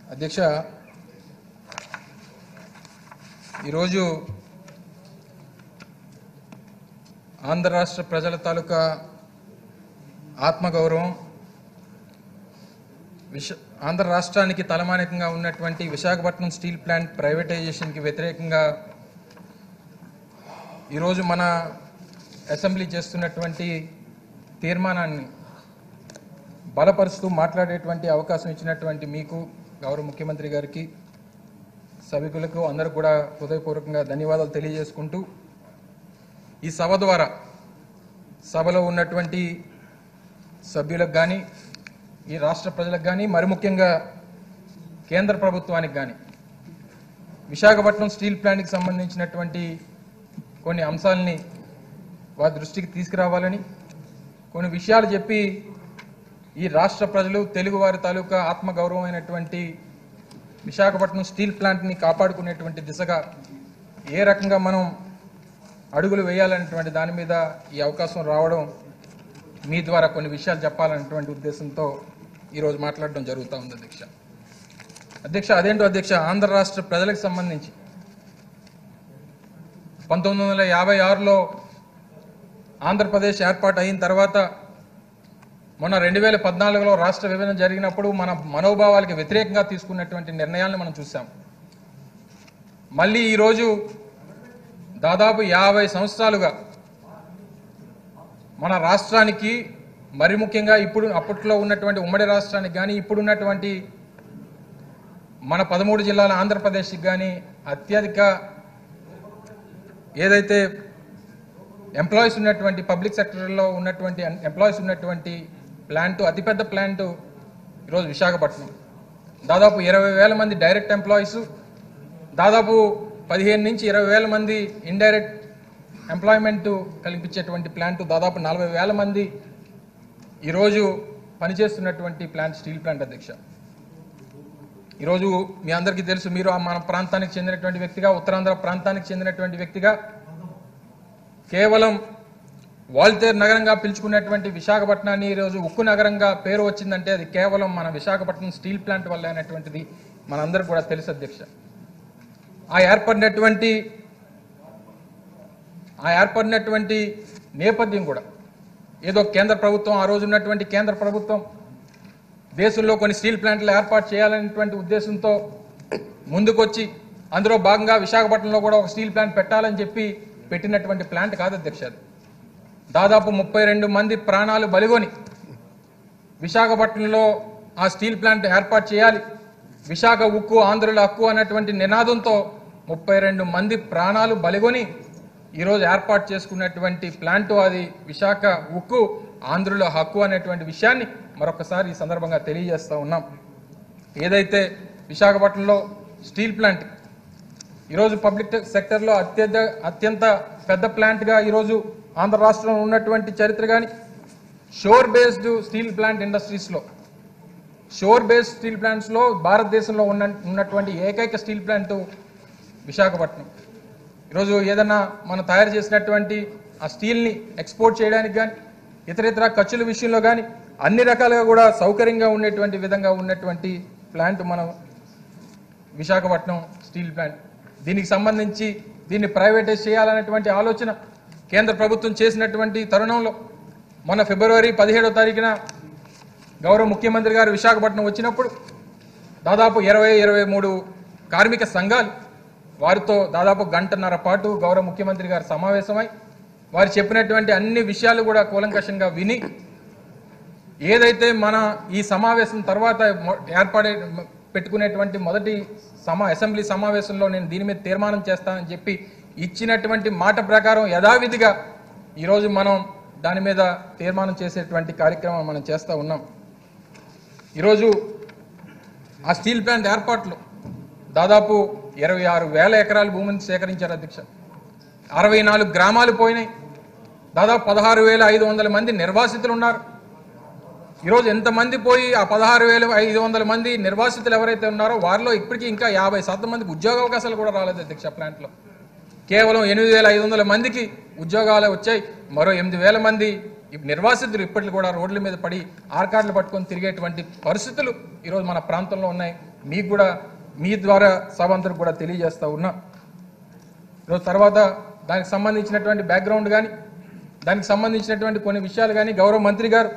అధ్యక్ష ఈరోజు ఆంధ్ర రాష్ట్ర ప్రజల తాలూకా ఆత్మగౌరవం విశ ఆంధ్ర రాష్ట్రానికి తలమానికంగా ఉన్నటువంటి విశాఖపట్నం స్టీల్ ప్లాంట్ ప్రైవేటైజేషన్కి వ్యతిరేకంగా ఈరోజు మన అసెంబ్లీ చేస్తున్నటువంటి తీర్మానాన్ని బలపరుస్తూ మాట్లాడేటువంటి అవకాశం ఇచ్చినటువంటి మీకు గౌరవ ముఖ్యమంత్రి గారికి సభికులకు అందరూ కూడా హృదయపూర్వకంగా ధన్యవాదాలు తెలియజేసుకుంటూ ఈ సభ ద్వారా సభలో ఉన్నటువంటి సభ్యులకు కానీ ఈ రాష్ట్ర ప్రజలకు కానీ మరి ముఖ్యంగా కేంద్ర ప్రభుత్వానికి కానీ విశాఖపట్నం స్టీల్ ప్లాంట్కి సంబంధించినటువంటి కొన్ని అంశాలని వారి దృష్టికి తీసుకురావాలని కొన్ని విషయాలు చెప్పి ఈ రాష్ట్ర ప్రజలు తెలుగువారి తాలూకా ఆత్మగౌరవమైనటువంటి విశాఖపట్నం స్టీల్ ప్లాంట్ని కాపాడుకునేటువంటి దిశగా ఏ రకంగా మనం అడుగులు వేయాలనేటువంటి దాని మీద ఈ అవకాశం రావడం మీ ద్వారా కొన్ని విషయాలు చెప్పాలనేటువంటి ఉద్దేశంతో ఈరోజు మాట్లాడడం జరుగుతూ ఉంది అధ్యక్ష అధ్యక్ష అదేంటో అధ్యక్ష ఆంధ్ర రాష్ట్ర ప్రజలకు సంబంధించి పంతొమ్మిది వందల యాభై ఆరులో ఆంధ్రప్రదేశ్ ఏర్పాటు అయిన తర్వాత మొన్న రెండు వేల పద్నాలుగులో రాష్ట్ర విభజన జరిగినప్పుడు మన మనోభావాలకు వ్యతిరేకంగా తీసుకున్నటువంటి నిర్ణయాలను మనం చూసాం మళ్ళీ ఈరోజు దాదాపు యాభై సంవత్సరాలుగా మన రాష్ట్రానికి మరి ముఖ్యంగా ఇప్పుడు అప్పట్లో ఉన్నటువంటి ఉమ్మడి రాష్ట్రానికి కానీ ఇప్పుడున్నటువంటి మన పదమూడు జిల్లాల ఆంధ్రప్రదేశ్కి కానీ అత్యధిక ఏదైతే ఎంప్లాయీస్ ఉన్నటువంటి పబ్లిక్ సెక్టర్లో ఉన్నటువంటి ఎంప్లాయీస్ ఉన్నటువంటి ప్లాంట్ అతిపెద్ద ప్లాంట్ ఈరోజు విశాఖపట్నం దాదాపు ఇరవై వేల మంది డైరెక్ట్ ఎంప్లాయీస్ దాదాపు పదిహేను నుంచి ఇరవై వేల మంది ఇండైరెక్ట్ ఎంప్లాయ్మెంట్ కల్పించేటువంటి ప్లాంట్ దాదాపు నలభై వేల మంది ఈరోజు పనిచేస్తున్నటువంటి ప్లాంట్ స్టీల్ ప్లాంట్ అధ్యక్ష ఈరోజు మీ అందరికీ తెలుసు మీరు ఆ మన ప్రాంతానికి చెందినటువంటి వ్యక్తిగా ఉత్తరాంధ్ర ప్రాంతానికి చెందినటువంటి వ్యక్తిగా కేవలం వాల్తేర్ నగరంగా పిలుచుకున్నటువంటి విశాఖపట్నాన్ని ఈరోజు ఉక్కు నగరంగా పేరు వచ్చిందంటే అది కేవలం మన విశాఖపట్నం స్టీల్ ప్లాంట్ వల్ల అనేటువంటిది మనందరికి కూడా తెలుసు అధ్యక్ష ఆ ఏర్పడినటువంటి ఆ ఏర్పడినటువంటి నేపథ్యం కూడా ఏదో కేంద్ర ప్రభుత్వం ఆ రోజు ఉన్నటువంటి కేంద్ర ప్రభుత్వం దేశంలో కొన్ని స్టీల్ ప్లాంట్లు ఏర్పాటు చేయాలనేటువంటి ఉద్దేశంతో ముందుకొచ్చి అందులో భాగంగా విశాఖపట్నంలో కూడా ఒక స్టీల్ ప్లాంట్ పెట్టాలని చెప్పి పెట్టినటువంటి ప్లాంట్ కాదు అధ్యక్ష అది దాదాపు ముప్పై రెండు మంది ప్రాణాలు బలిగొని విశాఖపట్నంలో ఆ స్టీల్ ప్లాంట్ ఏర్పాటు చేయాలి విశాఖ ఉక్కు ఆంధ్రుల హక్కు అన్నటువంటి నినాదంతో ముప్పై రెండు మంది ప్రాణాలు బలిగొని ఈరోజు ఏర్పాటు చేసుకున్నటువంటి ప్లాంట్ అది విశాఖ ఉక్కు ఆంధ్రుల హక్కు అనేటువంటి విషయాన్ని మరొకసారి ఈ సందర్భంగా తెలియజేస్తా ఉన్నాం ఏదైతే విశాఖపట్నంలో స్టీల్ ప్లాంట్ ఈరోజు పబ్లిక్ సెక్టర్లో అత్యంత అత్యంత పెద్ద ప్లాంట్గా ఈరోజు ఆంధ్ర రాష్ట్రంలో ఉన్నటువంటి చరిత్ర కానీ షోర్ బేస్డ్ స్టీల్ ప్లాంట్ ఇండస్ట్రీస్లో షోర్ బేస్డ్ స్టీల్ ప్లాంట్స్లో భారతదేశంలో ఉన్న ఉన్నటువంటి ఏకైక స్టీల్ ప్లాంట్ విశాఖపట్నం ఈరోజు ఏదన్నా మనం తయారు చేసినటువంటి ఆ స్టీల్ని ఎక్స్పోర్ట్ చేయడానికి కానీ ఇతర ఇతర ఖర్చుల విషయంలో కానీ అన్ని రకాలుగా కూడా సౌకర్యంగా ఉండేటువంటి విధంగా ఉన్నటువంటి ప్లాంట్ మనం విశాఖపట్నం స్టీల్ ప్లాంట్ దీనికి సంబంధించి దీన్ని ప్రైవేటైజ్ చేయాలనేటువంటి ఆలోచన కేంద్ర ప్రభుత్వం చేసినటువంటి తరుణంలో మొన్న ఫిబ్రవరి పదిహేడో తారీఖున గౌరవ ముఖ్యమంత్రి గారు విశాఖపట్నం వచ్చినప్పుడు దాదాపు ఇరవై ఇరవై మూడు కార్మిక సంఘాలు వారితో దాదాపు గంటన్నర పాటు గౌరవ ముఖ్యమంత్రి గారు సమావేశమై వారు చెప్పినటువంటి అన్ని విషయాలు కూడా కూలంకషంగా విని ఏదైతే మన ఈ సమావేశం తర్వాత మొ- ఏర్పడే పెట్టుకునేటువంటి మొదటి సమా అసెంబ్లీ సమావేశంలో నేను దీని మీద తీర్మానం చేస్తానని చెప్పి ఇచ్చినటువంటి మాట ప్రకారం యథావిధిగా ఈరోజు మనం దాని మీద తీర్మానం చేసేటువంటి కార్యక్రమం మనం చేస్తూ ఉన్నాం ఈరోజు ఆ స్టీల్ ప్లాంట్ ఏర్పాట్లు దాదాపు ఇరవై ఆరు వేల ఎకరాల భూమిని సేకరించారు అధ్యక్ష అరవై నాలుగు గ్రామాలు పోయినాయి దాదాపు పదహారు వేల ఐదు వందల మంది నిర్వాసితులు ఉన్నారు ఈరోజు ఎంతమంది పోయి ఆ పదహారు వేల ఐదు వందల మంది నిర్వాసితులు ఎవరైతే ఉన్నారో వారిలో ఇప్పటికీ ఇంకా యాభై శాతం మందికి ఉద్యోగ అవకాశాలు కూడా రాలేదు అధ్యక్ష ప్లాంట్లో కేవలం ఎనిమిది వేల ఐదు వందల మందికి ఉద్యోగాలు వచ్చాయి మరో ఎనిమిది వేల మంది ఈ నిర్వాసితులు ఇప్పటికి కూడా రోడ్ల మీద పడి ఆర్కార్డులు పట్టుకొని తిరిగేటువంటి పరిస్థితులు ఈరోజు మన ప్రాంతంలో ఉన్నాయి మీకు కూడా మీ ద్వారా సభ అంతకు కూడా తెలియజేస్తా ఉన్నా ఈరోజు తర్వాత దానికి సంబంధించినటువంటి బ్యాక్గ్రౌండ్ కానీ దానికి సంబంధించినటువంటి కొన్ని విషయాలు కానీ గౌరవ మంత్రి గారు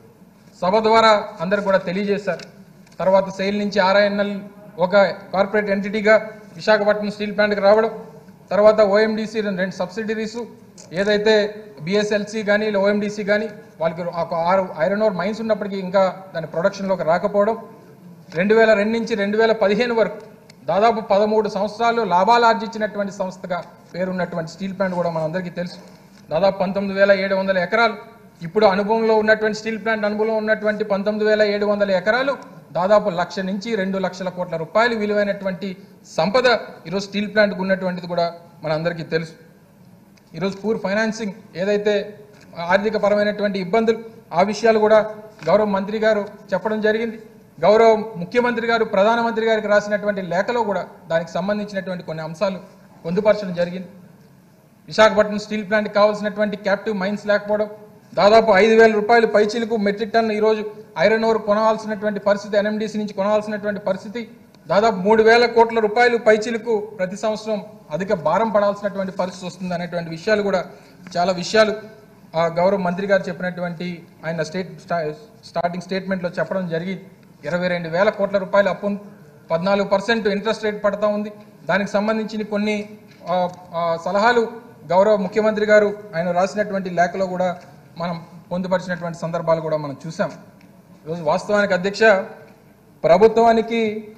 సభ ద్వారా అందరు కూడా తెలియజేశారు తర్వాత సెయిల్ నుంచి ఆర్ఐఎన్ఎల్ ఒక కార్పొరేట్ ఎంటిటీగా విశాఖపట్నం స్టీల్ ప్లాంట్కి రావడం తర్వాత ఓఎండిసి రెండు సబ్సిడరీస్ ఏదైతే బిఎస్ఎల్సి కానీ ఓఎండిసి కానీ వాళ్ళకి ఒక ఆరు ఐరన్ ఓర్ మైన్స్ ఉన్నప్పటికీ ఇంకా దాని ప్రొడక్షన్లోకి రాకపోవడం రెండు వేల రెండు నుంచి రెండు వేల పదిహేను వరకు దాదాపు పదమూడు సంవత్సరాలు లాభాలు ఆర్జించినటువంటి సంస్థగా పేరున్నటువంటి స్టీల్ ప్లాంట్ కూడా మనందరికీ తెలుసు దాదాపు పంతొమ్మిది వేల ఏడు వందల ఎకరాలు ఇప్పుడు అనుభవంలో ఉన్నటువంటి స్టీల్ ప్లాంట్ అనుభవంలో ఉన్నటువంటి పంతొమ్మిది వేల ఏడు వందల ఎకరాలు దాదాపు లక్ష నుంచి రెండు లక్షల కోట్ల రూపాయలు విలువైనటువంటి సంపద ఈరోజు స్టీల్ ప్లాంట్కు ఉన్నటువంటిది కూడా మనందరికీ తెలుసు ఈరోజు పూర్ ఫైనాన్సింగ్ ఏదైతే ఆర్థిక పరమైనటువంటి ఇబ్బందులు ఆ విషయాలు కూడా గౌరవ మంత్రి గారు చెప్పడం జరిగింది గౌరవ ముఖ్యమంత్రి గారు ప్రధానమంత్రి గారికి రాసినటువంటి లేఖలో కూడా దానికి సంబంధించినటువంటి కొన్ని అంశాలు పొందుపరచడం జరిగింది విశాఖపట్నం స్టీల్ ప్లాంట్కి కావాల్సినటువంటి క్యాప్టివ్ మైన్స్ లేకపోవడం దాదాపు ఐదు వేల రూపాయలు పైచీలకు మెట్రిక్ టన్ ఈరోజు ఐరన్ ఓర్ కొనవలసినటువంటి పరిస్థితి ఎన్ఎండిసి నుంచి కొనవలసినటువంటి పరిస్థితి దాదాపు మూడు వేల కోట్ల రూపాయలు పైచీలకు ప్రతి సంవత్సరం అధిక భారం పడాల్సినటువంటి పరిస్థితి వస్తుంది అనేటువంటి విషయాలు కూడా చాలా విషయాలు ఆ గౌరవ మంత్రి గారు చెప్పినటువంటి ఆయన స్టేట్ స్టా- స్టార్టింగ్ స్టేట్మెంట్లో చెప్పడం జరిగింది ఇరవై రెండు వేల కోట్ల రూపాయలు అప్పు ఉంది. పద్నాలుగు పర్సెంట్ ఇంట్రెస్ట్ రేట్ పడతా ఉంది దానికి సంబంధించిన కొన్ని ఆ, ఆ, సలహాలు గౌరవ ముఖ్యమంత్రి గారు ఆయన రాసినటువంటి లేఖలో కూడా మనం పొందుపరిచినటువంటి సందర్భాలు కూడా మనం చూసాం ఈరోజు వాస్తవానికి అధ్యక్ష ప్రభుత్వానికి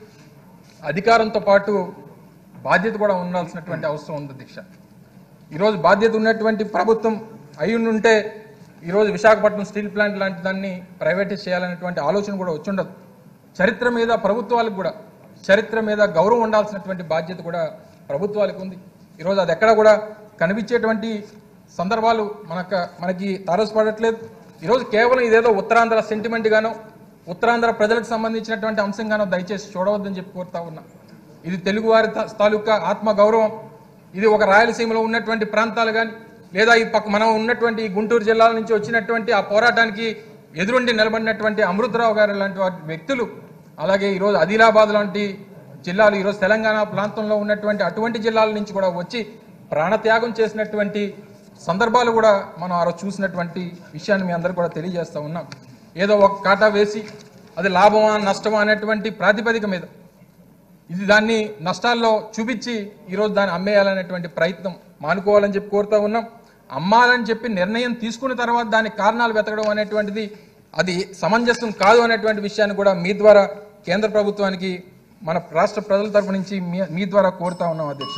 అధికారంతో పాటు బాధ్యత కూడా ఉండాల్సినటువంటి అవసరం ఉంది అధ్యక్ష ఈరోజు బాధ్యత ఉన్నటువంటి ప్రభుత్వం అయి ఉంటే ఈరోజు విశాఖపట్నం స్టీల్ ప్లాంట్ లాంటి దాన్ని ప్రైవేటైజ్ చేయాలనేటువంటి ఆలోచన కూడా వచ్చుండదు చరిత్ర మీద ప్రభుత్వాలకు కూడా చరిత్ర మీద గౌరవం ఉండాల్సినటువంటి బాధ్యత కూడా ప్రభుత్వాలకు ఉంది ఈరోజు అది ఎక్కడ కూడా కనిపించేటువంటి సందర్భాలు మనకు మనకి తారసపడట్లేదు ఈరోజు కేవలం ఇదేదో ఉత్తరాంధ్ర సెంటిమెంట్ గానో ఉత్తరాంధ్ర ప్రజలకు సంబంధించినటువంటి అంశంగానో దయచేసి చూడవద్దని చెప్పి కోరుతా ఉన్నా ఇది తెలుగువారి తా- తాలూకా ఆత్మ గౌరవం ఇది ఒక రాయలసీమలో ఉన్నటువంటి ప్రాంతాలు కానీ లేదా ఈ పక్క మనం ఉన్నటువంటి ఈ గుంటూరు జిల్లాల నుంచి వచ్చినటువంటి ఆ పోరాటానికి ఎదురుండి నిలబడినటువంటి అమృతరావు గారు లాంటి వాటి వ్యక్తులు అలాగే ఈరోజు ఆదిలాబాద్ లాంటి జిల్లాలు ఈరోజు తెలంగాణ ప్రాంతంలో ఉన్నటువంటి అటువంటి జిల్లాల నుంచి కూడా వచ్చి ప్రాణత్యాగం చేసినటువంటి సందర్భాలు కూడా మనం ఆ రోజు చూసినటువంటి విషయాన్ని మీ అందరికీ కూడా తెలియజేస్తా ఉన్నాం ఏదో ఒక కాటా వేసి అది లాభమా నష్టమా అనేటువంటి ప్రాతిపదిక మీద ఇది దాన్ని నష్టాల్లో చూపించి ఈరోజు దాన్ని అమ్మేయాలనేటువంటి ప్రయత్నం మానుకోవాలని చెప్పి కోరుతా ఉన్నాం అమ్మాలని చెప్పి నిర్ణయం తీసుకున్న తర్వాత దానికి కారణాలు వెతకడం అనేటువంటిది అది సమంజసం కాదు అనేటువంటి విషయాన్ని కూడా మీ ద్వారా కేంద్ర ప్రభుత్వానికి మన రాష్ట్ర ప్రజల తరపు నుంచి మీ- మీ ద్వారా కోరుతా ఉన్నాం అధ్యక్ష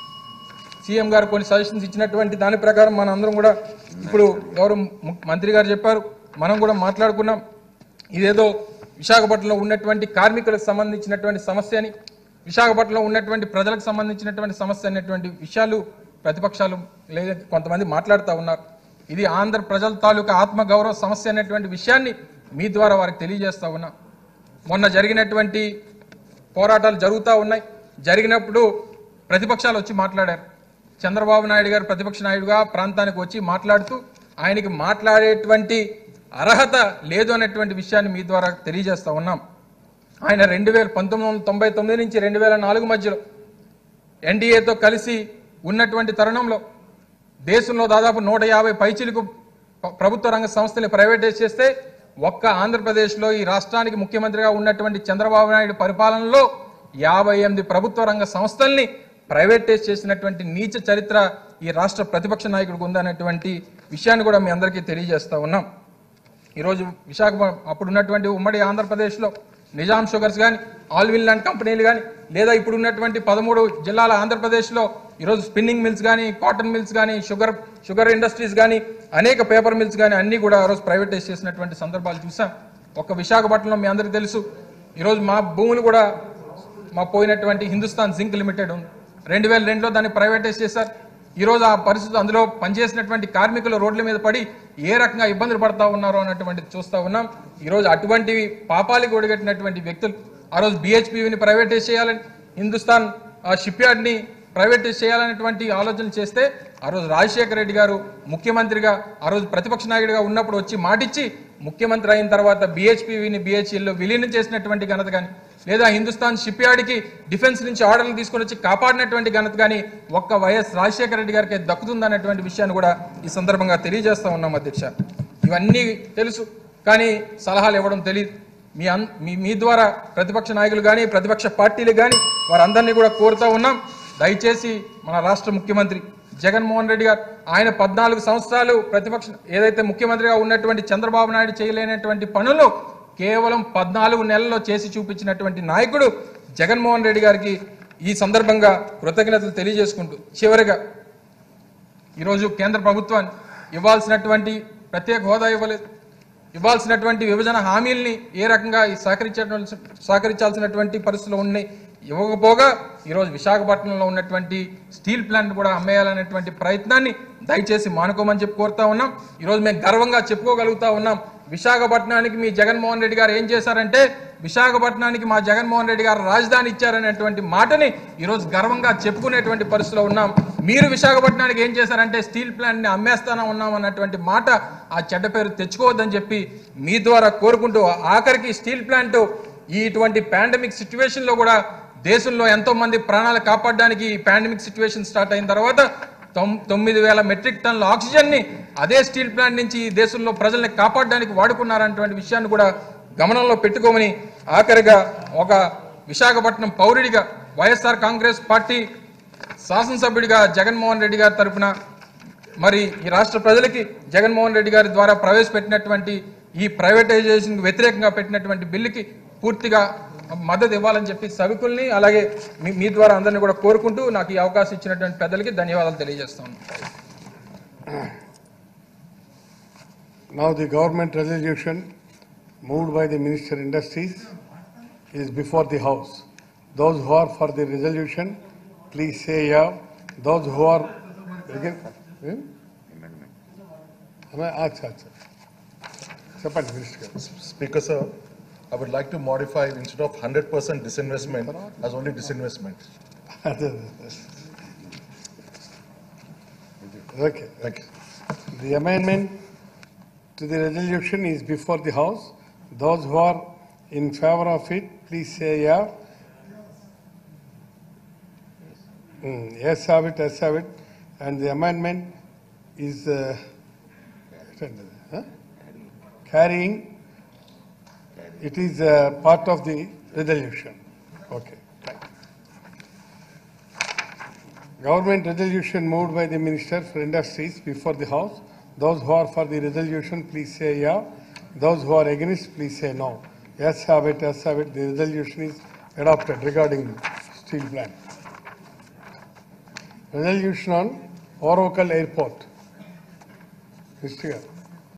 సీఎం గారు కొన్ని సజెషన్స్ ఇచ్చినటువంటి దాని ప్రకారం మన అందరం కూడా ఇప్పుడు గౌరవ ము- మంత్రి గారు చెప్పారు మనం కూడా మాట్లాడుకున్నాం ఇదేదో విశాఖపట్నంలో ఉన్నటువంటి కార్మికులకు సంబంధించినటువంటి సమస్య అని విశాఖపట్నంలో ఉన్నటువంటి ప్రజలకు సంబంధించినటువంటి సమస్య అనేటువంటి విషయాలు ప్రతిపక్షాలు లేదా కొంతమంది మాట్లాడుతూ ఉన్నారు ఇది ఆంధ్ర ప్రజల తాలూకా ఆత్మ గౌరవ సమస్య అనేటువంటి విషయాన్ని మీ ద్వారా వారికి తెలియజేస్తా ఉన్నా మొన్న జరిగినటువంటి పోరాటాలు జరుగుతూ ఉన్నాయి జరిగినప్పుడు ప్రతిపక్షాలు వచ్చి మాట్లాడారు చంద్రబాబు నాయుడు గారు ప్రతిపక్ష నాయుడుగా ప్రాంతానికి వచ్చి మాట్లాడుతూ ఆయనకి మాట్లాడేటువంటి అర్హత లేదు అనేటువంటి విషయాన్ని మీ ద్వారా తెలియజేస్తా ఉన్నాం ఆయన రెండు వేల పంతొమ్మిది వందల తొంభై తొమ్మిది నుంచి రెండు వేల నాలుగు మధ్యలో ఎన్డీఏతో కలిసి ఉన్నటువంటి తరుణంలో దేశంలో దాదాపు నూట యాభై పైచిలకు ప- ప్రభుత్వ రంగ సంస్థలు ప్రైవేటైజ్ చేస్తే ఒక్క ఆంధ్రప్రదేశ్లో ఈ రాష్ట్రానికి ముఖ్యమంత్రిగా ఉన్నటువంటి చంద్రబాబు నాయుడు పరిపాలనలో యాభై ఎనిమిది ప్రభుత్వ రంగ సంస్థల్ని ప్రైవేటైజ్ చేసినటువంటి నీచ చరిత్ర ఈ రాష్ట్ర ప్రతిపక్ష నాయకుడికి ఉందనేటువంటి విషయాన్ని కూడా మీ అందరికీ తెలియజేస్తా ఉన్నాం ఈరోజు విశాఖపట్నం అప్పుడు ఉన్నటువంటి ఉమ్మడి ఆంధ్రప్రదేశ్లో నిజాం షుగర్స్ కానీ ఆల్విల్ లాంటి కంపెనీలు కానీ లేదా ఇప్పుడు ఉన్నటువంటి పదమూడు జిల్లాల ఆంధ్రప్రదేశ్లో ఈరోజు స్పిన్నింగ్ మిల్స్ కానీ కాటన్ మిల్స్ కానీ షుగర్ షుగర్ ఇండస్ట్రీస్ కానీ అనేక పేపర్ మిల్స్ కానీ అన్నీ కూడా ఆ రోజు ప్రైవేటైజ్ చేసినటువంటి సందర్భాలు చూసాం ఒక్క విశాఖపట్నంలో మీ అందరికీ తెలుసు ఈరోజు మా భూములు కూడా మా పోయినటువంటి హిందుస్థాన్ జింక్ లిమిటెడ్ ఉంది రెండు వేల రెండులో దాన్ని ప్రైవేటైజ్ చేశారు ఈరోజు ఆ పరిస్థితి అందులో పనిచేసినటువంటి కార్మికులు రోడ్ల మీద పడి ఏ రకంగా ఇబ్బందులు పడతా ఉన్నారో అన్నటువంటిది చూస్తా ఉన్నాం ఈరోజు అటువంటివి పాపాలకు ఒడిగట్టినటువంటి వ్యక్తులు ఆ రోజు బిహెచ్పిని ప్రైవేటైజ్ చేయాలని హిందుస్థాన్ ఆ షిప్ యార్డ్ని ప్రైవేటైజ్ చేయాలనేటువంటి ఆలోచన చేస్తే ఆ రోజు రాజశేఖర రెడ్డి గారు ముఖ్యమంత్రిగా ఆ రోజు ప్రతిపక్ష నాయకుడిగా ఉన్నప్పుడు వచ్చి మాటిచ్చి ముఖ్యమంత్రి అయిన తర్వాత బిహెచ్పిని బిహెచ్ఎల్లో విలీనం చేసినటువంటి ఘనత కానీ లేదా హిందుస్థాన్ షిప్ యార్డ్కి డిఫెన్స్ నుంచి ఆర్డర్లు తీసుకొని వచ్చి కాపాడినటువంటి ఘనత కానీ ఒక్క వైఎస్ రాజశేఖర రెడ్డి గారికి దక్కుతుందన్నటువంటి విషయాన్ని కూడా ఈ సందర్భంగా తెలియజేస్తా ఉన్నాం అధ్యక్ష ఇవన్నీ తెలుసు కానీ సలహాలు ఇవ్వడం తెలియదు మీ అన్ మీ మీ ద్వారా ప్రతిపక్ష నాయకులు కానీ ప్రతిపక్ష పార్టీలు కానీ వారందరినీ కూడా కోరుతా ఉన్నాం దయచేసి మన రాష్ట్ర ముఖ్యమంత్రి జగన్మోహన్ రెడ్డి గారు ఆయన పద్నాలుగు సంవత్సరాలు ప్రతిపక్ష ఏదైతే ముఖ్యమంత్రిగా ఉన్నటువంటి చంద్రబాబు నాయుడు చేయలేనటువంటి పనులు కేవలం పద్నాలుగు నెలల్లో చేసి చూపించినటువంటి నాయకుడు జగన్మోహన్ రెడ్డి గారికి ఈ సందర్భంగా కృతజ్ఞతలు తెలియజేసుకుంటూ చివరిగా ఈరోజు కేంద్ర ప్రభుత్వాన్ని ఇవ్వాల్సినటువంటి ప్రత్యేక హోదా ఇవ్వలేదు ఇవ్వాల్సినటువంటి విభజన హామీల్ని ఏ రకంగా ఈ సహకరించ సహకరించాల్సినటువంటి పరిస్థితులు ఉన్నాయి ఇవ్వకపోగా ఈరోజు విశాఖపట్నంలో ఉన్నటువంటి స్టీల్ ప్లాంట్ కూడా అమ్మేయాలనేటువంటి ప్రయత్నాన్ని దయచేసి మానుకోమని చెప్పి కోరుతా ఉన్నాం ఈరోజు మేము గర్వంగా చెప్పుకోగలుగుతా ఉన్నాం విశాఖపట్నానికి మీ జగన్మోహన్ రెడ్డి గారు ఏం చేశారంటే విశాఖపట్నానికి మా జగన్మోహన్ రెడ్డి గారు రాజధాని ఇచ్చారనేటువంటి మాటని ఈరోజు గర్వంగా చెప్పుకునేటువంటి పరిస్థితిలో ఉన్నాం మీరు విశాఖపట్నానికి ఏం చేశారంటే స్టీల్ ప్లాంట్ని అమ్మేస్తానా ఉన్నాం అన్నటువంటి మాట ఆ చెడ్డ పేరు తెచ్చుకోవద్దని చెప్పి మీ ద్వారా కోరుకుంటూ ఆఖరికి స్టీల్ ప్లాంట్ ఈ ఇటువంటి పాండమిక్ సిచ్యువేషన్లో కూడా దేశంలో ఎంతో మంది ప్రాణాలు కాపాడడానికి ఈ పాండమిక్ సిచ్యువేషన్ స్టార్ట్ అయిన తర్వాత తొమ్- తొమ్మిది వేల మెట్రిక్ టన్నుల ఆక్సిజన్ ని అదే స్టీల్ ప్లాంట్ నుంచి ఈ దేశంలో ప్రజల్ని కాపాడడానికి వాడుకున్నారన్నటువంటి విషయాన్ని కూడా గమనంలో పెట్టుకోమని ఆఖరిగా ఒక విశాఖపట్నం పౌరుడిగా వైఎస్ఆర్ కాంగ్రెస్ పార్టీ శాసనసభ్యుడిగా జగన్మోహన్ రెడ్డి గారి తరపున మరి ఈ రాష్ట్ర ప్రజలకి జగన్మోహన్ రెడ్డి గారి ద్వారా ప్రవేశపెట్టినటువంటి ఈ ప్రైవేటైజేషన్ వ్యతిరేకంగా పెట్టినటువంటి బిల్లుకి పూర్తిగా మద్దతు ఇవ్వాలని చెప్పి సభికుల్ని అలాగే మీ మీ ద్వారా అందరినీ కూడా కోరుకుంటూ నాకు ఈ అవకాశం ఇచ్చినటువంటి పెద్దలకి ధన్యవాదాలు తెలియజేస్తాను Now the government resolution moved by the Minister Industries is before the House. Those who are for the resolution, please say yeah. Those who are again, hmm? అమ్మ, అచ్చా అచ్చా చెప్పండి మినిస్టర్ గారు Speaker sir, I would like to modify instead of hundred percent disinvestment as only disinvestment. అదే, అదే. Okay Thank you. The amendment to the resolution is before the House. Those who are in favor of it, please say yeah. Mm, Yes, have it, yes, have it. And the amendment is uh, huh? carrying, it is uh, part of the resolution. Okay, thank you. Government resolution moved by the Minister for Industries before the House. Those who are for the resolution, please say yeah. Those who are against, please say no. Yes, have it, yes, have it. The resolution is adopted regarding steel plant. Resolution on Oracle Airport. Mr. Garu.